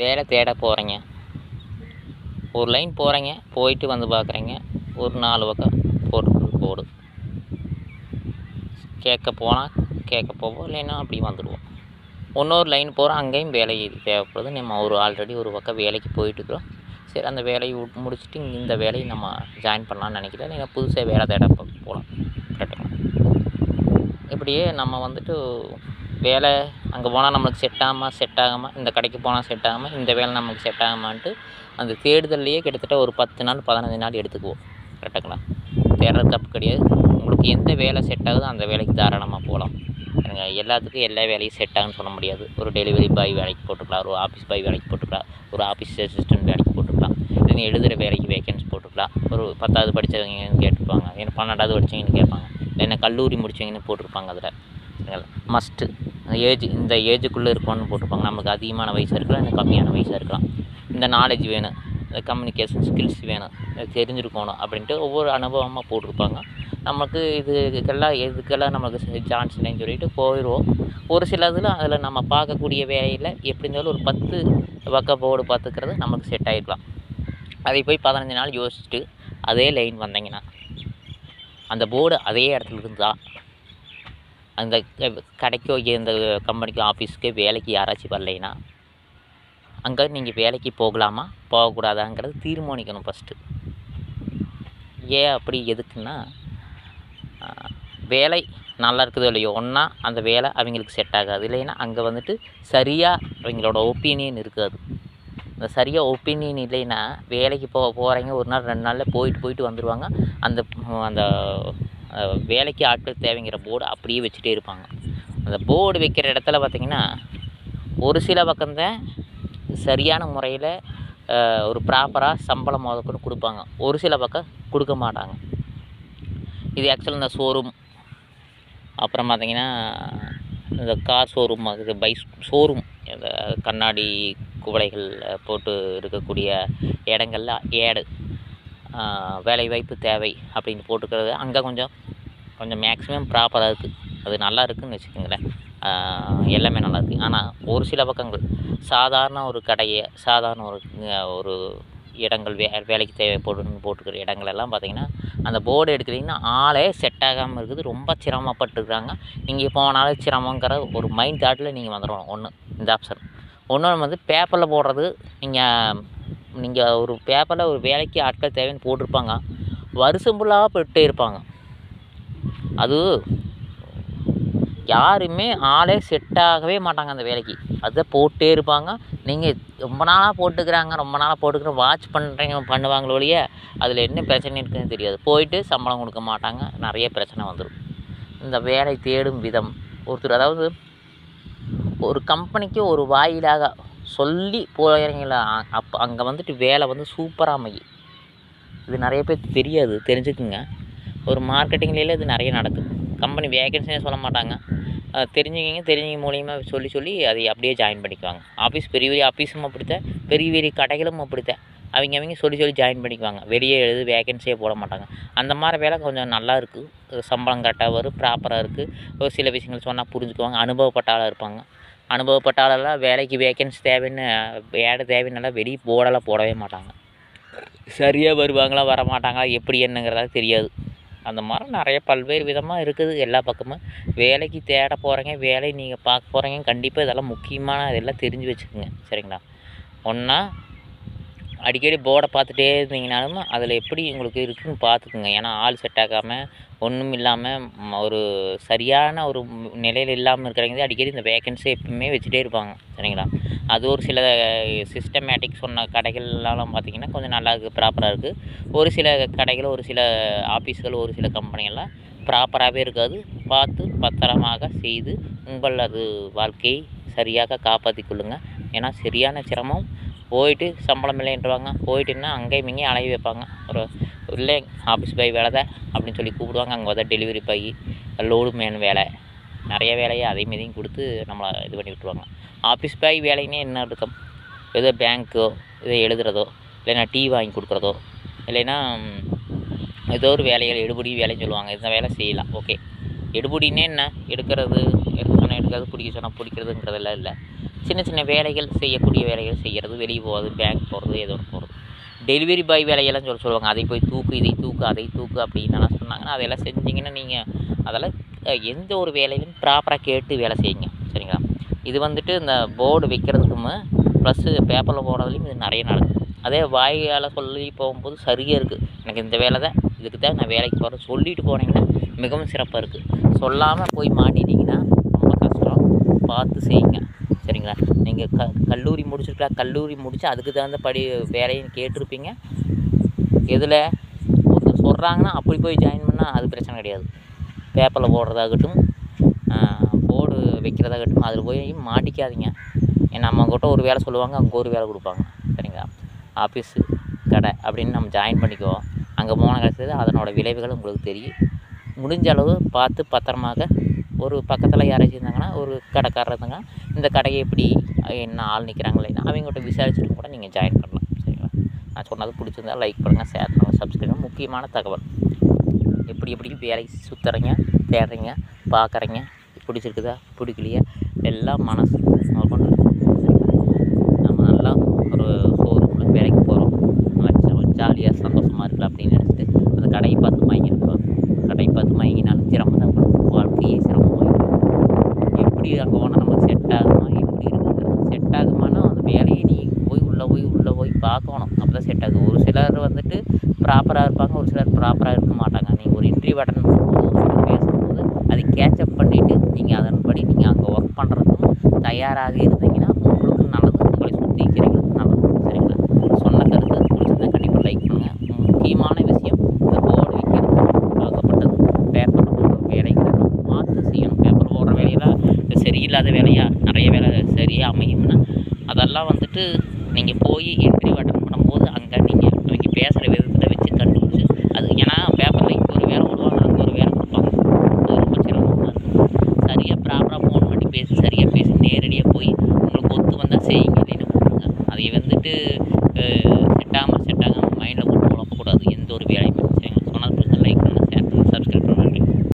வேலை தேட போகிறீங்க ஒரு லைன் போகிறீங்க போயிட்டு வந்து பார்க்குறீங்க ஒரு நாலு பக்கம் போட்டு போடு கேட்க போனால் கேட்க போவோம் இல்லைன்னா அப்படி வந்துடுவோம் இன்னொரு லைன் போகிறோம் அங்கேயும் வேலை தேவைப்படுது நம்ம ஒரு ஆல்ரெடி ஒரு பக்கம் வேலைக்கு போயிட்டுருக்குறோம் சரி அந்த வேலையை விட்டு முடிச்சுட்டு இங்க இந்த வேலையை நம்ம ஜாயின் பண்ணலாம்னு நினைக்கிறேன் இல்லைன்னா புதுசாக வேலை தேட போ- போகலாம் கரெக்டுங்களா இப்படியே நம்ம வந்துட்டு வேலை அங்கே போனால் நம்மளுக்கு செட் ஆகாமல் செட் ஆகாமல் இந்த கடைக்கு போனால் செட் ஆகாமல் இந்த வேலை நமக்கு செட் ஆகாமான்ட்டு அந்த தேடுதல்லையே கிட்டத்தட்ட ஒரு பத்து நாள் பதினஞ்சு நாள் எடுத்துக்குவோம் கரெக்டுங்களா தேடுறது தப்பு கிடையாது உங்களுக்கு எந்த வேலை செட் ஆகுதோ அந்த வேலைக்கு தாராளமாக போகலாம் எனக்கு எல்லாத்துக்கும் எல்லா வேலையும் செட் ஆகுன்னு சொல்ல முடியாது ஒரு டெலிவரி பாய் வேலைக்கு போட்டுக்கலாம் ஒரு ஆஃபீஸ் பாய் வேலைக்கு போட்டுக்கலாம் ஒரு ஆஃபீஸ் அசிஸ்டன்ட் வேலைக்கு போட்டுக்கலாம் இல்லைன்னா எழுதுகிற வேலைக்கு வேகன்ஸ் போட்டுக்கலாம் ஒரு பத்தாவது படித்தவங்கன்னு கேட்டுப்பாங்க ஏன்னா பன்னெண்டாவது படித்தவங்கன்னு கேட்பாங்க இல்லைன்னா கல்லூரி முடித்தவங்கன்னு போட்டிருப்பாங்க அதில் மஸ்ட்டு ஏஜ் இந்த ஏஜுக்குள்ளே இருக்கணும்னு போட்டிருப்பாங்க நமக்கு அதிகமான வயசாக இருக்கலாம் இல்லை கம்மியான வயசாக இருக்கலாம் இந்த நாலேஜ் வேணும் இந்த கம்யூனிகேஷன் ஸ்கில்ஸ் வேணும் இது தெரிஞ்சிருக்கணும் அப்படின்ட்டு ஒவ்வொரு அனுபவமாக போட்டிருப்பாங்க நமக்கு இது இதுக்கெல்லாம் எதுக்கெல்லாம் நமக்கு சான்ஸ் இல்லைன்னு சொல்லிட்டு போயிடுவோம் ஒரு சில இதில் அதில் நம்ம பார்க்கக்கூடிய வேலையில் எப்படி இருந்தாலும் ஒரு பத்து பக்க போர்டு பார்த்துக்கிறது நமக்கு செட் ஆகிருக்கலாம் அதை போய் பதினஞ்சு நாள் யோசிச்சுட்டு அதே லைன் வந்தீங்கன்னா அந்த போர்டு அதே இடத்துல இருந்தால் அந்த க- கடைக்கோ இந்த கம்பெனிக்கோ ஆஃபீஸ்க்கோ வேலைக்கு யாராச்சும் வரலைன்னா அங்கே நீங்கள் வேலைக்கு போகலாமா போகக்கூடாதாங்கிறது தீர்மானிக்கணும் ஃபஸ்ட்டு ஏன் அப்படி எதுக்குன்னா ஆஹ், வேலை நல்லா இருக்குதோ இல்லையோ ஒன்றா அந்த வேலை அவங்களுக்கு செட் ஆகாது இல்லைன்னா அங்கே வந்துட்டு சரியாக அவங்களோட ஒப்பீனியன் இருக்காது அந்த சரியாக ஒப்பீனியன் இல்லைன்னா வேலைக்கு போக போகிறீங்க ஒரு நாள் ரெண்டு நாளில் போயிட்டு போயிட்டு வந்துடுவாங்க அந்த அந்த அஹ், வேலைக்கு ஆட்கள் தேவைங்கிற போர்டு அப்படியே வச்சுட்டே இருப்பாங்க அந்த போர்டு வைக்கிற இடத்துல பார்த்தீங்கன்னா ஒரு சில பக்கம்தான் சரியான முறையில் ஒரு ப்ராப்பராக சம்பளம் முதற்கொண்டு கொடுப்பாங்க ஒரு சில பக்கம் கொடுக்க மாட்டாங்க இது ஆக்சுவலாக இந்த ஷோரூம் அப்புறம் பார்த்தீங்கன்னா இந்த கார் ஷோரூம் அது பைக் ஷோரூம் இந்த கண்ணாடி குவளைகள் போட்டு இருக்கக்கூடிய இடங்கள்ல ஏடு வேலைவாய்ப்பு தேவை அப்படின்னு போட்டுக்கிறது அங்கே கொஞ்சம் கொஞ்சம் மேக்ஸிமம் ப்ராப்பராக இருக்குது அது நல்லா இருக்குன்னு வச்சுக்கோங்களேன் ஆஹ் எல்லாமே நல்லா இருக்குது ஆனால் ஒரு சில பக்கங்கள் சாதாரண ஒரு கடையை சாதாரண ஒரு அஹ், ஒரு இடங்கள் வே வேலைக்கு தேவைப்படுன்னு போட்டுக்கிற இடங்களெல்லாம் பார்த்தீங்கன்னா அந்த போர்டு எடுக்கிறீங்கன்னா ஆளே செட் ஆகாமல் இருக்குது ரொம்ப சிரமப்பட்டுருக்குறாங்க நீங்கள் போனாலும் சிரமங்கிற ஒரு மைண்ட் தாட்டில் நீங்கள் வந்துடணும் ஒன்று இந்த ஆப்ஷன் ஒன்று வந்து பேப்பரில் போடுறது நீங்கள் நீங்கள் ஒரு பேப்பரில் ஒரு வேலைக்கு ஆட்கள் தேவைன்னு போட்டிருப்பாங்க வருஷம் ஃபுல்லாக போயிட்டே இருப்பாங்க அது யாருமே ஆளே செட் ஆகவே மாட்டாங்க அந்த வேலைக்கு அதை போட்டே இருப்பாங்க நீங்கள் ரொம்ப நாளாக போட்டுக்கிறாங்க ரொம்ப நாளாக போட்டுக்கிற வாட்ச் பண்ணுறீங்க பண்ணுவாங்களோ ஒழிய அதில் என்ன பிரச்சனை இருக்குன்னு தெரியாது போயிட்டு சம்பளம் கொடுக்க மாட்டாங்க நிறைய பிரச்சனை வந்துடும் இந்த வேலை தேடும் விதம் ஒருத்தர் அதாவது ஒரு கம்பெனிக்கு ஒரு வாயிலாக சொல்லி போகிறீங்களா அப்போ அங்கே வந்துட்டு வேலை வந்து சூப்பராக அமையும் இது நிறைய பேருக்கு தெரியாது தெரிஞ்சுக்குங்க ஒரு மார்க்கெட்டிங்லேயே இது நிறைய நடக்குது கம்பெனி வேகன்சினே சொல்ல மாட்டாங்க அஹ் தெரிஞ்சவங்க தெரிஞ்சவங்க மூலியமா சொல்லி சொல்லி அதை அப்படியே ஜாயின் பண்ணிக்குவாங்க ஆஃபீஸ் பெரிய பெரிய ஆஃபீஸும் அப்படித்தான் பெரிய பெரிய கடைகளும் அப்படித்தான் அவங்க அவங்க சொல்லி சொல்லி ஜாயின் பண்ணிக்குவாங்க வெளியே எழுது வேகன்சியே போட மாட்டாங்க அந்த மாதிரி வேலை கொஞ்சம் நல்லா இருக்குது சம்பளம் கரெக்டாக வரும் ப்ராப்பராக இருக்குது ஒரு சில விஷயங்கள் சொன்னால் புரிஞ்சுக்குவாங்க அனுபவப்பட்ட ஆளாக இருப்பாங்க அனுபவப்பட்ட ஆளெல்லாம் வேலைக்கு வேகன்சி தேவைன்னு வேலை தேவைன்னெல்லாம் வெளியே போர்டெல்லாம் போடவே மாட்டாங்க சரியாக வருவாங்களா வர மாட்டாங்களா எப்படி என்னங்கிறதா தெரியாது அந்த மாதிரி நிறைய பல்வேறு விதமாக இருக்குது எல்லா பக்கமும் வேலைக்கு தேட போகிறீங்க வேலை நீங்கள் பார்க்க போகிறீங்க கண்டிப்பாக இதெல்லாம் முக்கியமான இதெல்லாம் தெரிஞ்சு வச்சுக்கோங்க சரிங்களா ஒன்றா அடிக்கடி போர்டை பார்த்துட்டே இருந்தீங்கனாலும் அதில் எப்படி உங்களுக்கு இருக்குன்னு பார்த்துக்குங்க ஏன்னா ஆள் செட் ஆகாமல் ஒன்றும் இல்லாமல் ஒரு சரியான ஒரு நிலையில் இல்லாமல் இருக்கிறவங்க அடிக்கடி இந்த வேகன்சி எப்பவுமே வச்சுட்டே இருப்பாங்க சரிங்களா அது ஒரு சில சிஸ்டமேட்டிக் சொன்ன கடைகள்லாம் பார்த்தீங்கன்னா கொஞ்சம் நல்லா இருக்குது ப்ராப்பராக இருக்குது ஒரு சில கடைகள் ஒரு சில ஆஃபீஸ்கள் ஒரு சில கம்பெனிகள்லாம் ப்ராப்பராகவே இருக்காது பார்த்து பத்திரமாக செய்து உங்களது வாழ்க்கையை சரியாக காப்பாற்றிக் கொள்ளுங்கள் ஏன்னா சரியான சிரமம் போயிட்டு சம்பளம் இல்லைன்றவாங்க போயிட்டுன்னா அங்கேயும் இங்கேயும் அலைய வைப்பாங்க ஒரு இல்லை ஆஃபீஸ் பாய் வேலை தான் அப்படின்னு சொல்லி கூப்பிடுவாங்க அங்கே வந்து டெலிவரி பாய் லோடு மேன் வேலை நிறைய வேலையை அதே மாரியும் கொடுத்து நம்மளை இது பண்ணி விட்ருவாங்க ஆஃபீஸ் பாய் வேலைன்னே என்ன இருக்கும் ஏதோ பேங்க்கோ ஏதோ எழுதுறதோ இல்லைன்னா டீ வாங்கி கொடுக்குறதோ இல்லைன்னா ம், ஏதோ ஒரு வேலைகள் எடுபடி வேலைன்னு சொல்லுவாங்க இந்த வேலை செய்யலாம் ஓகே எடுபடின்னே என்ன எடுக்கிறது எடுக்க சொன்னால் எடுக்கிறது பிடிக்க சொன்னால் பிடிக்கிறதுங்கிறதெல்லாம் இல்லை சின்ன சின்ன வேலைகள் செய்யக்கூடிய வேலைகள் செய்கிறது வெளியே போகிறது பேங்க் போகிறது ஏதோ ஒன்று போகிறது டெலிவரி பாய் வேலையெல்லாம் சொல்ல சொல்லுவாங்க அதை போய் தூக்கு இதை தூக்கு அதை தூக்கு அப்படின்னுலாம் சொன்னாங்கன்னா அதெல்லாம் செஞ்சீங்கன்னா நீங்கள் அதெல்லாம் அஹ், எந்த ஒரு வேலையிலும் ப்ராப்பராக கேட்டு வேலை செய்யுங்க சரிங்களா இது வந்துட்டு இந்த போர்டு வைக்கிறதுக்கும் ப்ளஸ்ஸு பேப்பரில் போடுறதுலையும் இது நிறைய நடக்கும் அதே வாயால் சொல்லி போகும்போது சரியாக இருக்குது எனக்கு இந்த வேலை தான் இதுக்கு தான் நான் வேலைக்கு போகிறேன் சொல்லிட்டு போனீங்கன்னா மிகவும் சிறப்பாக இருக்குது சொல்லாமல் போய் மாட்டிட்டீங்கன்னா ரொம்ப கஷ்டம் பார்த்து செய்யுங்க சரிங்களா நீங்கள் க கல்லூரி முடிச்சிருக்கலாம் கல்லூரி முடித்து அதுக்கு தகுந்த படி வேலையும் கேட்டிருப்பீங்க எதில் ஒருத்தர் சொல்கிறாங்கன்னா அப்படி போய் ஜாயின் பண்ணால் அது பிரச்சனை கிடையாது பேப்பரில் போடுறதாகட்டும் போர்டு வைக்கிறதாகட்டும் அதில் போய் மாட்டிக்காதீங்க ஏன்னா நம்மக்கிட்ட ஒரு வேலை சொல்லுவாங்க அங்கே ஒரு வேலை கொடுப்பாங்க சரிங்களா ஆஃபீஸு கடை அப்படின்னு நம்ம ஜாயின் பண்ணிக்குவோம் அங்கே போன கடைசியில் அதனோட விளைவுகள் உங்களுக்கு தெரியும் முடிஞ்ச அளவு பார்த்து பத்திரமாக ஒரு பக்கத்தில் யாராச்சும் இருந்தாங்கன்னா ஒரு கடைக்காரர் இருந்தாங்கன்னா இந்த கடையை எப்படி என்ன ஆள் நிற்கிறாங்களே அவங்ககிட்ட விசாரிச்சுட்டு கூட நீங்கள் ஜாயின் பண்ணலாம் சரிங்களா நான் சொன்னது பிடிச்சிருந்தா லைக் பண்ணுங்கள் ஷேர் பண்ணுங்கள் சப்ஸ்கிரைப் பண்ணுங்கள் முக்கியமான தகவல் எப்படி எப்படி வேலை சுற்றுறீங்க தேடுறீங்க பார்க்குறீங்க பிடிச்சிருக்குதா பிடிக்கலையா எல்லாம் மனசு கொண்டு நம்ம நல்லா ஒரு ஷோரூமில் வேலைக்கு போகிறோம் நல்லா ஜாலியாக சந்தோஷமாக இருக்கலாம் அப்படின்னு நினச்சிட்டு அந்த கடையை பார்த்து மயங்கிருக்கோம் கடையை பார்த்து மயங்கினாலும் சிரமம் தான் உங்களுக்கு வாழ்க்கையே சிரமமாகிடும் எப்படி அங்கே போனால் நமக்கு செட் ஆகுமா எப்படி இருக்குங்கிறது செட் ஆகுமானா அந்த வேலையை நீ போய் உள்ளே போய் உள்ளே போய் பார்க்கணும் அப்போ தான் செட் ஆகும் ஒரு சிலர் வந்துட்டு ப்ராப்பராக இருப்பாங்க ஒரு சிலர் ப்ராப்பராக இருக்க மாட்டாங்க நீங்கள் ஒரு இன்டர்வியூ அட்டன் பண்ணும்போது ஒரு சிலர் பேசும்போது அதை கேட்சப் பண்ணிவிட்டு நீங்கள் அதன்படி நீங்கள் அங்கே ஒர்க் பண்ணுறதுக்கும் தயாராக இருந்தீங்கன்னா உங்களுக்கு நல்லது உங்களை சுற்றி இருக்கிறவங்களுக்கு நல்லது சரிங்களா சொன்ன கருத்து பிடிச்சிருந்தா கண்டிப்பாக லைக் பண்ணுங்கள் முக்கியமான விஷயம் இந்த போர்டு வைக்கிறது ஆகப்பட்டது பேப்பரில் போடுற வேலைகளை பார்த்து செய்யணும் பேப்பர் போடுற வேலையெல்லாம் இது சரியில்லாத வேலையாக நிறைய வேலை சரியாக அமையும்னா அதெல்லாம் வந்துட்டு நீங்கள் போய் இன்டர்வியூ அட்டன் பண்ணும்போது அங்கே நீங்கள் அவங்க பேசுகிற விதத்தில் வச்சு கண்டுபிடிச்சி அது ஏன்னா பேப்பரில் இங்கே ஒரு வேலை விடுவாங்க அங்கே ஒரு வேலை கொடுப்பாங்க அது ரொம்ப சிரமமாக இருக்கும் சரியாக ப்ராப்பராக ஃபோன் பண்ணி பேசி சரியாக